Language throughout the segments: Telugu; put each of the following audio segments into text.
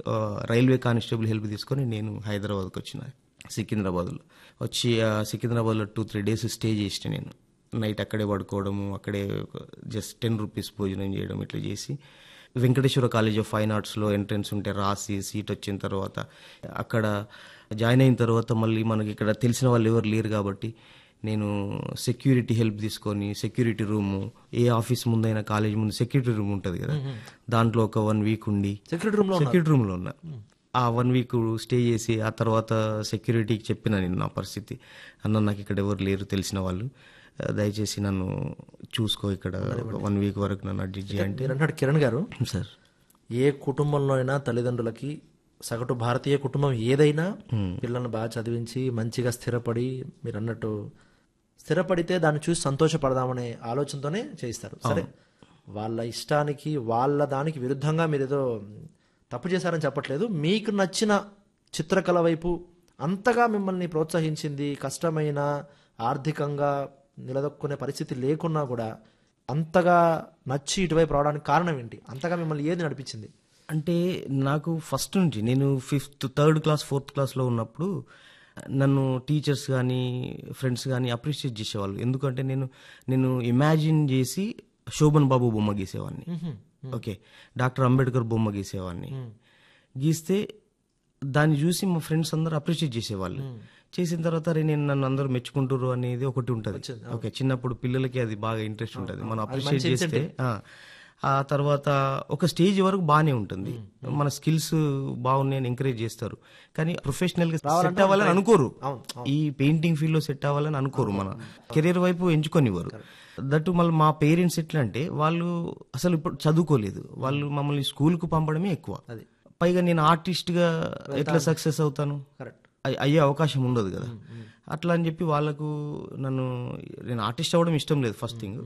ఆ, రైల్వే కానిస్టేబుల్ హెల్ప్ తీసుకొని నేను హైదరాబాద్కి వచ్చిన సికింద్రాబాద్లో వచ్చి ఆ, సికింద్రాబాద్లో టూ త్రీ డేస్ స్టే చేసిన నేను నైట్ అక్కడే పడుకోవడము అక్కడే జస్ట్ టెన్ రూపీస్ భోజనం చేయడం ఇట్లా చేసి వెంకటేశ్వర కాలేజ్ ఆఫ్ ఫైన్ ఆర్ట్స్లో ఎంట్రన్స్ ఉంటే రాసి సీట్ వచ్చిన తర్వాత అక్కడ జాయిన్ అయిన తర్వాత మళ్ళీ మనకి ఇక్కడ తెలిసిన వాళ్ళు ఎవరు లేరు కాబట్టి నేను సెక్యూరిటీ హెల్ప్ తీసుకొని సెక్యూరిటీ రూము ఏ ఆఫీస్ ముందైనా కాలేజ్ ముందు సెక్యూరిటీ రూమ్ ఉంటుంది కదా దాంట్లో ఒక వన్ వీక్ ఉండి సెక్యూరిటీ రూమ్ లో సెక్యూరిటీ రూమ్లో ఉన్నా ఆ వన్ వీక్ స్టే చేసి ఆ తర్వాత సెక్యూరిటీకి చెప్పిన నేను నా పరిస్థితి అన్న నాకు ఇక్కడ ఎవరు లేరు తెలిసిన వాళ్ళు ఆ, దయచేసి నన్ను చూసుకో ఇక్కడ వన్ వీక్ వరకు నన్ను అడ్జస్ట్ చేయండి మీరు అన్నాడు కిరణ్ గారు సార్ ఏ కుటుంబంలో అయినా తల్లిదండ్రులకి సగటు భారతీయ కుటుంబం ఏదైనా పిల్లల్ని బాగా చదివించి మంచిగా స్థిరపడి మీరు అన్నట్టు స్థిరపడితే దాన్ని చూసి సంతోషపడదామనే ఆలోచనతోనే చేయిస్తారు సరే వాళ్ళ ఇష్టానికి వాళ్ళ దానికి విరుద్ధంగా మీరు ఏదో తప్పు చేశారని చెప్పట్లేదు మీకు నచ్చిన చిత్రకళ వైపు అంతగా మిమ్మల్ని ప్రోత్సహించింది కష్టమైన ఆర్థికంగా నిలదొక్కునే పరిస్థితి లేకున్నా కూడా అంతగా నచ్చి ఇటువైపు రావడానికి కారణం ఏంటి అంతగా మిమ్మల్ని ఏది నడిపించింది అంటే నాకు ఫస్ట్ నుంచి నేను ఫిఫ్త్ థర్డ్ క్లాస్ ఫోర్త్ క్లాస్లో ఉన్నప్పుడు నన్ను టీచర్స్ కానీ ఫ్రెండ్స్ కానీ అప్రిషియేట్ చేసేవాళ్ళు ఎందుకంటే నేను నేను ఇమాజిన్ చేసి శోభన్ బాబు బొమ్మ గీసేవాడిని ఓకే డాక్టర్ అంబేద్కర్ బొమ్మ గీసేవాడిని గీస్తే దాన్ని చూసి మా ఫ్రెండ్స్ అందరూ అప్రిషియేట్ చేసేవాళ్ళు చేసిన తర్వాత అరే నేను నన్ను అందరూ మెచ్చుకుంటారు అనేది ఒకటి ఉంటుంది ఓకే చిన్నప్పుడు పిల్లలకి అది బాగా ఇంట్రెస్ట్ ఉంటుంది మనం అప్రిషియేట్ చేస్తే ఆ, ఆ తర్వాత ఒక స్టేజ్ వరకు బాగానే ఉంటుంది మన స్కిల్స్ బాగున్నాయని ఎంకరేజ్ చేస్తారు కానీ ప్రొఫెషనల్ గా సెట్ అవ్వాలని అనుకోరు ఈ పెయింటింగ్ ఫీల్డ్ లో సెట్ అవ్వాలని అనుకోరు మన కెరీర్ వైపు ఎంచుకొనివ్వరు దట్టు మళ్ళీ మా పేరెంట్స్ ఎట్లా అంటే వాళ్ళు అసలు ఇప్పుడు చదువుకోలేదు వాళ్ళు మమ్మల్ని స్కూల్ కు పంపడమే ఎక్కువ పైగా నేను ఆర్టిస్ట్ గా ఎట్లా సక్సెస్ అవుతాను కరెక్ట్ అయ్- అయ్యే అవకాశం ఉండదు కదా అట్లా అని చెప్పి వాళ్ళకు నన్ను నేను ఆర్టిస్ట్ అవ్వడం ఇష్టం లేదు ఫస్ట్ థింగ్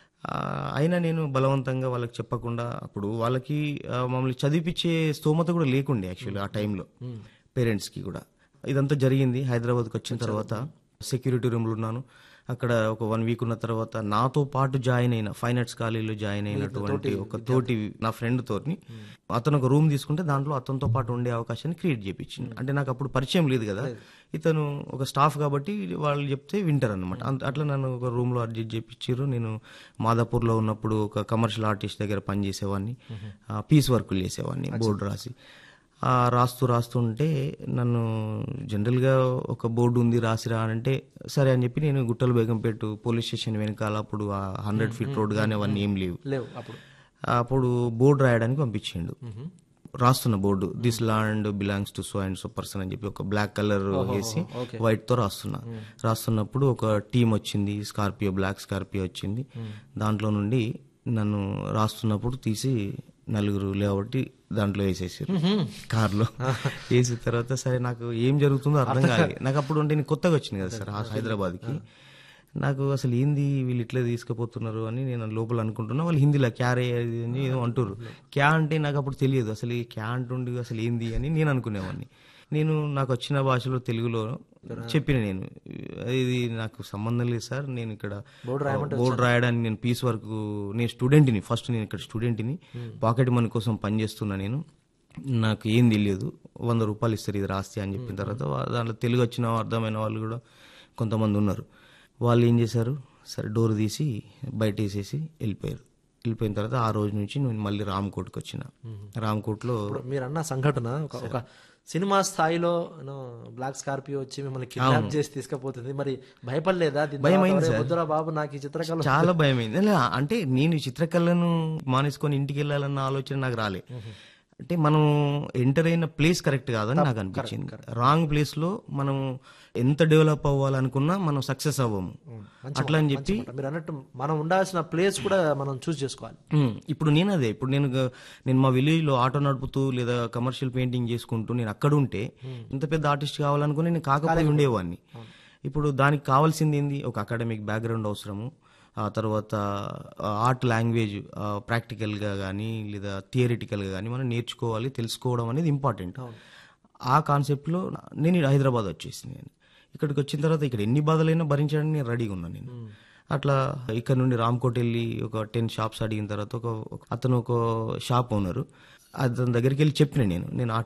అయినా నేను బలవంతంగా వాళ్ళకి చెప్పకుండా అప్పుడు వాళ్ళకి ఆ, మమ్మల్ని చదివిపించే స్తోమత కూడా లేకుండే యాక్చువల్లీ ఆ టైంలో పేరెంట్స్కి కూడా ఇదంతా జరిగింది హైదరాబాద్కి వచ్చిన తర్వాత సెక్యూరిటీ రూమ్లో ఉన్నాను అక్కడ ఒక వన్ వీక్ ఉన్న తర్వాత నాతో పాటు జాయిన్ అయిన ఫైన్ ఆర్ట్స్ కాలేజీలో జాయిన్ అయినటువంటి ఒక తోటి నా ఫ్రెండ్ తోటి అతను ఒక రూమ్ తీసుకుంటే దాంట్లో అతనితో పాటు ఉండే అవకాశాన్ని క్రియేట్ చేయించింది అంటే నాకు అప్పుడు పరిచయం లేదు కదా ఇతను ఒక స్టాఫ్ కాబట్టి వాళ్ళు చెప్తే వింటారు అనమాట అట్లా నన్ను ఒక రూమ్ లో అడ్జస్ట్ చేయించారు నేను మాదాపూర్లో ఉన్నప్పుడు ఒక కమర్షియల్ ఆర్టిస్ట్ దగ్గర పనిచేసేవాడిని పీస్ వర్కులు చేసేవాడిని బోర్డు రాసి ఆ రాస్తూ రాస్తుంటే నన్ను జనరల్గా ఒక బోర్డు ఉంది రాసిరా అని అంటే సరే అని చెప్పి నేను గుట్టల బేగంపేట పోలీస్ స్టేషన్ వెనకాల అప్పుడు ఆ హండ్రెడ్ ఫీట్ రోడ్ కానీ అవన్నీ ఏం లేవు లేవు అప్పుడు అప్పుడు బోర్డు రాయడానికి పంపించిండు రాస్తున్న board this land belongs to so and so person అని చెప్పి ఒక బ్లాక్ కలర్ వేసి వైట్ తో రాస్తున్నా రాస్తున్నప్పుడు ఒక టీం వచ్చింది స్కార్పియో బ్లాక్ స్కార్పియో వచ్చింది దాంట్లో నుండి నన్ను రాస్తున్నప్పుడు తీసి నలుగురు లేవట్టి దాంట్లో వేసేసారు కార్లో వేసిన తర్వాత సరే నాకు ఏం జరుగుతుందో అర్థం కాలేదు నాకు అప్పుడు అంటే నేను కొత్తగా వచ్చింది కదా సార్ హైదరాబాద్కి నాకు అసలు ఏంది వీళ్ళు ఇట్లా తీసుకుపోతున్నారు అని నేను లోపల అనుకుంటున్నా వాళ్ళు హిందీలో క్యారే అది అని ఏదో అంటారు క్యా అంటే నాకు అప్పుడు తెలియదు అసలు ఈ క్యా అంటుండి అసలు ఏంది అని నేను అనుకునేవాడిని నేను నాకు వచ్చిన భాషలో తెలుగులో చెప్పిన నేను ఇది నాకు సంబంధం లేదు సార్ నేను ఇక్కడ బోర్డు రాయడానికి నేను పీస్ వర్క్ నేను స్టూడెంట్ని ఫస్ట్ నేను ఇక్కడ స్టూడెంట్ని పాకెట్ మనీ కోసం పనిచేస్తున్నా నేను నాకు ఏం తెలియదు వంద రూపాయలు ఇస్తారు ఇది రాస్తే అని చెప్పిన తర్వాత వా- దాంట్లో తెలుగు వచ్చిన అర్థమైన వాళ్ళు కూడా కొంతమంది ఉన్నారు వాళ్ళు ఏం చేశారు సరే డోర్ తీసి బయట వేసేసి వెళ్ళిపోయారు వెళ్ళిపోయిన తర్వాత ఆ రోజు నుంచి నేను మళ్ళీ రామ్కోట్కి వచ్చిన రామ్కోట్లో మీరు అన్న సంఘటన ఒక ఒక సినిమా స్థాయిలో బ్లాక్ స్కార్పియో వచ్చి మిమ్మల్ని కిడ్నాప్ చేసి తీసుకుపోతుంది మరి భయపడలేదా దీని తర్వాత, "ఒరే వద్దురా బాబు నాకు ఈ చిత్రకళ చాలా భయమైంది అలా అంటే నేను ఈ చిత్రకళను మానేసుకొని ఇంటికి వెళ్ళాలన్న ఆలోచన నాకు రాలే అంటే మనం ఎంటర్ అయిన ప్లేస్ కరెక్ట్ కాదని నాకు అనిపించింది రాంగ్ ప్లేస్ లో మనం ఎంత డెవలప్ అవ్వాలనుకున్నా మనం సక్సెస్ అవ్వము అట్లా అని చెప్పి మీరు అన్నట్టు మనం ఉండాల్సిన ప్లేస్ కూడా మనం చూస్ చేసుకోవాలి ఉమ్, ఇప్పుడు నేను అదే ఇప్పుడు నేను గ- నేను మా విలేజ్ లో ఆటో నడుపుతూ లేదా కమర్షియల్ పెయింటింగ్ చేసుకుంటూ నేను అక్కడ ఉంటే ఇంత పెద్ద ఆర్టిస్ట్ కావాలనుకుని నేను కాకపోయి ఉండేవాడిని ఇప్పుడు దానికి కావాల్సింది ఏంది ఒక అకాడమిక్ బ్యాక్గ్రౌండ్ అవసరము ఆ తర్వాత ఆర్ట్ లాంగ్వేజ్ ప్రాక్టికల్గా కానీ లేదా థియరిటికల్గా కానీ మనం నేర్చుకోవాలి తెలుసుకోవడం అనేది ఇంపార్టెంట్ ఆ కాన్సెప్ట్లో నేను ఈడ హైదరాబాద్ వచ్చేసింది నేను ఇక్కడికి వచ్చిన తర్వాత ఇక్కడ ఎన్ని బాధలైనా భరించడానికి నేను రెడీగా ఉన్నాను నేను అట్లా ఇక్కడ నుండి రామ్కోట్ వెళ్ళి ఒక టెన్ షాప్స్ అడిగిన తర్వాత ఒక ఒక- అతను ఒక షాప్ ఓనరు అతని దగ్గరికి వెళ్ళి చెప్పిన నేను నేను